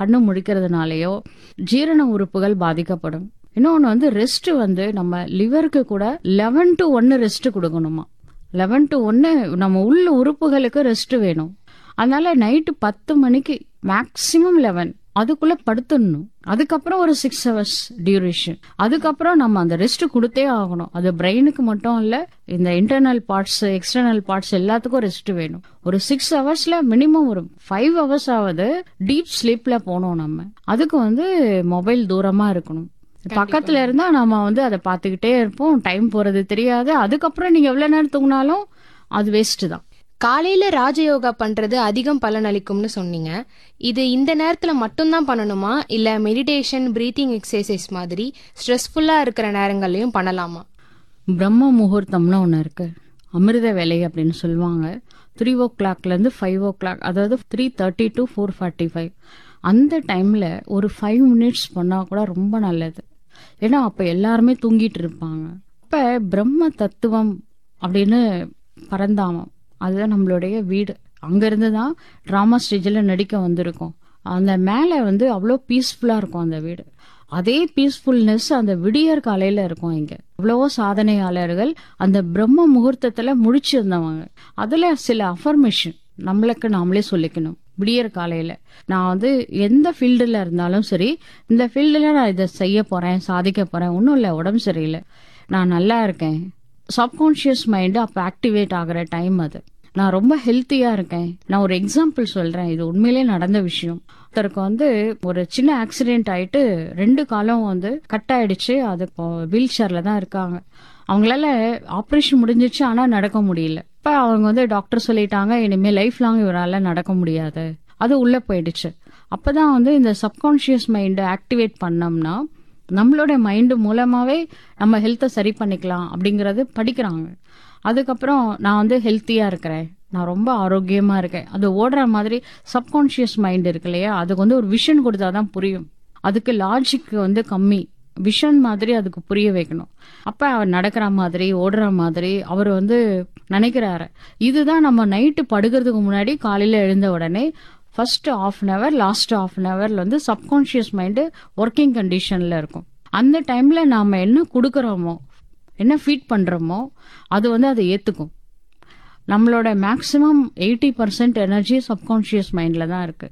கண்ணு முழிக்கிறதுனாலயோ ஜீரண உறுப்புகள் பாதிக்கப்படும் இன்னொன்று வந்து ரெஸ்ட் வந்து நம்ம லிவருக்கு கூட லெவன் டு ஒன்று ரெஸ்ட் கொடுக்கணுமா லெவன் டு ஒன்று நம்ம உள்ள உறுப்புகளுக்கு ரெஸ்ட் வேணும் அதனால நைட்டு பத்து மணிக்கு மேக்சிமம் லெவன் அதுக்குள்ள படுத்துடணும் அதுக்கப்புறம் ஒரு சிக்ஸ் ஹவர்ஸ் டியூரேஷன் அதுக்கப்புறம் நம்ம அந்த ரெஸ்ட் கொடுத்தே ஆகணும் அது பிரெயினுக்கு மட்டும் இல்ல இந்த இன்டர்னல் பார்ட்ஸ் எக்ஸ்டர்னல் பார்ட்ஸ் எல்லாத்துக்கும் ரெஸ்ட் வேணும் ஒரு சிக்ஸ் ஹவர்ஸ்ல மினிமம் ஒரு ஃபைவ் ஹவர்ஸ் ஆவது டீப் ஸ்லீப்ல போனோம் நம்ம அதுக்கு வந்து மொபைல் தூரமா இருக்கணும் பக்கத்துல இருந்தா நம்ம வந்து அதை பார்த்துக்கிட்டே இருப்போம் டைம் போறது தெரியாது அதுக்கப்புறம் நீங்க எவ்வளவு நேரம் தூங்கினாலும் அது வேஸ்ட் தான் காலையில ராஜயோகா பண்றது அதிகம் பலன் அளிக்கும்னு சொன்னீங்க இது இந்த நேரத்துல மட்டும்தான் பண்ணணுமா இல்ல மெடிடேஷன் பிரீத்திங் எக்ஸசைஸ் மாதிரி ஸ்ட்ரெஸ்ஃபுல்லா இருக்கிற நேரங்கள்லயும் பண்ணலாமா பிரம்ம முகூர்த்தம்னு ஒன்று இருக்கு அமிர்த வேலை அப்படின்னு சொல்லுவாங்க த்ரீ ஓ கிளாக்லேருந்து ஃபைவ் ஓ கிளாக் அதாவது three thirty to four forty five அந்த டைமில் ஒரு ஃபைவ் மினிட்ஸ் பண்ணால் கூட ரொம்ப நல்லது ஏன்னா அப்போ எல்லாருமே தூங்கிட்டு இருப்பாங்க அப்போ பிரம்ம தத்துவம் அப்படின்னு பரந்தாமம் அதுதான் நம்மளுடைய வீடு அங்கேருந்து தான் ட்ராமா ஸ்டேஜில் நடிக்க வந்திருக்கோம் அந்த மேலே வந்து அவ்வளோ பீஸ்ஃபுல்லாக இருக்கும் அந்த வீடு அதே பீஸ்ஃபுல்னஸ் அந்த விடியற் காலையில இருக்கும் இங்க எவ்வளவோ சாதனையாளர்கள் அந்த பிரம்ம முகூர்த்தத்துல முடிச்சிருந்தவங்க அதுல சில அஃபர்மேஷன் நம்மளுக்கு நாமளே சொல்லிக்கணும் விடியற் காலையில நான் வந்து எந்த ஃபீல்டுல இருந்தாலும் சரி இந்த ஃபீல்டுல நான் இதை செய்ய போறேன் சாதிக்க போறேன் ஒன்றும் இல்லை உடம்பு சரியில்லை நான் நல்லா இருக்கேன் சப்கான்ஷியஸ் மைண்டு அப்போ ஆக்டிவேட் ஆகிற டைம் அது நான் ரொம்ப ஹெல்த்தியா இருக்கேன் நான் ஒரு எக்ஸாம்பிள் சொல்றேன் இது உண்மையிலே நடந்த விஷயம் ஒருத்தருக்கு வந்து ஒரு சின்ன ஆக்சிடென்ட் ஆயிட்டு ரெண்டு காலம் வந்து கட் ஆயிடுச்சு அது வீல் சேர்ல தான் இருக்காங்க அவங்களால ஆப்ரேஷன் முடிஞ்சிச்சு ஆனா நடக்க முடியல இப்ப அவங்க வந்து டாக்டர் சொல்லிட்டாங்க இனிமே லைஃப் லாங் இவரால நடக்க முடியாது அது உள்ள போயிடுச்சு அப்பதான் வந்து இந்த சப்கான்ஷியஸ் மைண்டை ஆக்டிவேட் பண்ணோம்னா நம்மளோட மைண்டு மூலமாவே நம்ம ஹெல்த்தை சரி பண்ணிக்கலாம் அப்படிங்கறது படிக்கிறாங்க அதுக்கப்புறம் நான் வந்து ஹெல்த்தியா இருக்கிறேன் நான் ரொம்ப ஆரோக்கியமா இருக்கேன் அது ஓடுற மாதிரி சப்கான்ஷியஸ் மைண்ட் இருக்கு இல்லையா அதுக்கு வந்து ஒரு விஷன் கொடுத்தாதான் புரியும் அதுக்கு லாஜிக் வந்து கம்மி விஷன் மாதிரி அதுக்கு புரிய வைக்கணும் அப்ப அவர் நடக்கிற மாதிரி ஓடுற மாதிரி அவர் வந்து நினைக்கிறாரு இதுதான் நம்ம நைட்டு படுக்கிறதுக்கு முன்னாடி காலையில எழுந்த உடனே first half an hour last half an ஹவர்ல வந்து சப்கான்ஷியஸ் மைண்டு ஒர்க்கிங் கண்டிஷன்ல இருக்கும் அந்த டைம்ல நாம என்ன கொடுக்கறோமோ என்ன ஃபீட் பண்றோமோ அது வந்து அதை ஏத்துக்கும் நம்மளோட maximum eighty percent energy subconscious மைண்ட்ல தான் இருக்கு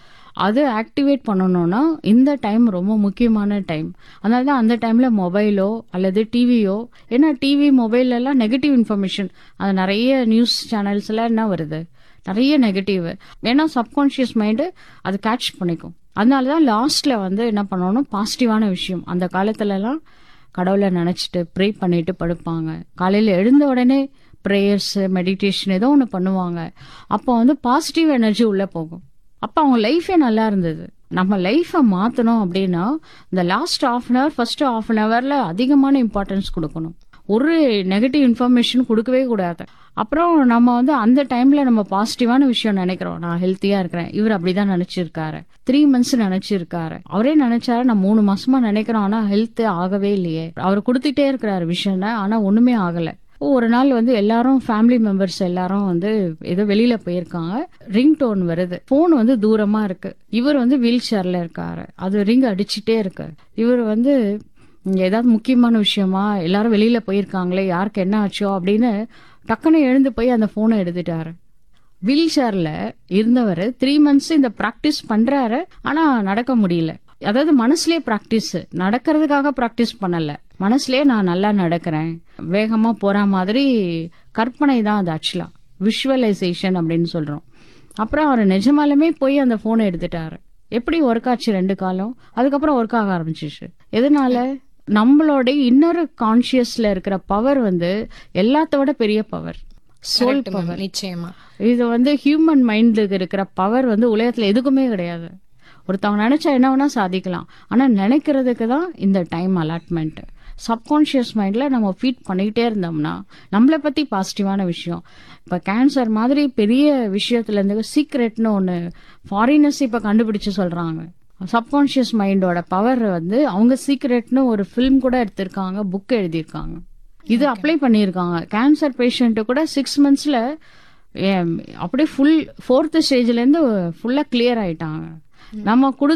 அது ஆக்டிவேட் பண்ணணும்னா இந்த டைம் ரொம்ப முக்கியமான டைம் அதனால தான் அந்த டைம்ல மொபைலோ அல்லது டிவியோ ஏன்னா டிவி மொபைல் எல்லாம் நெகட்டிவ் இன்ஃபர்மேஷன் அது நிறைய நியூஸ் சேனல்ஸ் எல்லாம் என்ன வருது நிறைய நெகட்டிவ் ஏன்னா சப்கான்ஷியஸ் மைண்டு அது கேட்ச் பண்ணிக்கும் அதனால தான் லாஸ்ட்ல வந்து என்ன பண்ணணும் பாசிட்டிவான விஷயம் அந்த காலத்துல எல்லாம் கடவுளை நினைச்சிட்டு ப்ரே பண்ணிட்டு படுப்பாங்க காலையில எழுந்த உடனே ப்ரேயர்ஸ் மெடிடேஷன் ஏதோ ஒன்று பண்ணுவாங்க அப்போ வந்து பாசிட்டிவ் எனர்ஜி உள்ள போகும் அப்போ அவங்க லைஃபே நல்லா இருந்தது நம்ம லைஃபை மாற்றணும் அப்படின்னா இந்த last half an hour first half an ஹவர்ல அதிகமான இம்பார்ட்டன்ஸ் கொடுக்கணும் ஒரு நெகட்டிவ் இன்ஃபர்மேஷன் கொடுக்கவே கூடாது அப்புறம் நம்ம வந்து அந்த டைம்ல நம்ம பாசிட்டிவான விஷயம் நினைக்கிறோம் நான் ஹெல்த்தியா இருக்கிறேன் இவர் அப்படிதான் நினைச்சிருக்காரு த்ரீ மந்த்ஸ் நினைச்சிருக்காரு அவரே நினைச்சாரு நான் மூணு மாசமா நினைக்கிறோம் ஆனா ஹெல்த் ஆகவே இல்லையே அவர் கொடுத்துட்டே இருக்கிறாரு விஷயம் ஆனா ஒண்ணுமே ஆகல ஒரு நாள் வந்து எல்லாரும் ஃபேமிலி மெம்பர்ஸ் எல்லாரும் வந்து ஏதோ வெளியில போயிருக்காங்க ரிங் டோன் வருது போன் வந்து தூரமா இருக்கு இவர் வந்து வீல் சேர்ல இருக்காரு அது ரிங் அடிச்சுட்டே இருக்கு இவர் வந்து இங்க ஏதாவது முக்கியமான விஷயமா எல்லாரும் வெளியில போயிருக்காங்களே யாருக்கு என்ன ஆச்சோ அப்படின்னு டக்குன்னு எழுந்து போய் அந்த போனை எடுத்துட்டாரு வீல் சேர்ல இருந்தவர் த்ரீ மந்த்ஸ் இந்த பிராக்டிஸ் பண்றாரு ஆனா நடக்க முடியல அதாவது மனசுலயே பிராக்டிஸ் நடக்கிறதுக்காக பிராக்டிஸ் பண்ணல மனசுலயே நான் நல்லா நடக்கிறேன் வேகமா போற மாதிரி கற்பனை தான் அது ஆக்சுவலா விஷுவலைசேஷன் அப்படின்னு சொல்றோம் அப்புறம் அவர் நிஜமாலுமே போய் அந்த போனை எடுத்துட்டாரு எப்படி ஒர்க் ஆச்சு ரெண்டு காலம் அதுக்கப்புறம் ஒர்க் ஆக ஆரம்பிச்சிச்சு எதனால நம்மளோட இன்னொரு கான்சியஸ்ல இருக்கிற பவர் வந்து எல்லாத்தோட பெரிய power soul Correct, ma'am. Power நிச்சயமா இது வந்து ஹியூமன் மைண்டுக்கு இருக்கிற பவர் வந்து உலகத்துல எதுக்குமே கிடையாது ஒருத்தவங்க நினைச்சா என்ன வேணா சாதிக்கலாம் ஆனா நினைக்கிறதுக்கு தான் இந்த டைம் அலாட்மெண்ட் சப்கான்ஷியஸ் மைண்ட்ல நம்ம ஃபீட் பண்ணிக்கிட்டே இருந்தோம்னா நம்மளை பத்தி பாசிட்டிவான விஷயம் இப்ப கேன்சர் மாதிரி பெரிய விஷயத்துல இருந்து சீக்ரெட்னு ஒண்ணு ஃபாரினர்ஸ் இப்ப கண்டுபிடிச்சு சொல்றாங்க சப்கான்ஷியஸ் மைண்டோட பவர் வந்து அவங்க சீக்ரெட்னு ஒரு ஃபிலிம் கூட எடுத்திருக்காங்க புக் எழுதியிருக்காங்க இது அப்ளை பண்ணியிருக்காங்க கேன்சர் பேஷண்ட் கூட சிக்ஸ் மந்த்ஸ்ல அப்படியே ஃபுல் ஃபோர்த் ஸ்டேஜ்ல இருந்து ஃபுல்லா கிளியர் ஆயிட்டாங்க நம்ம கொடு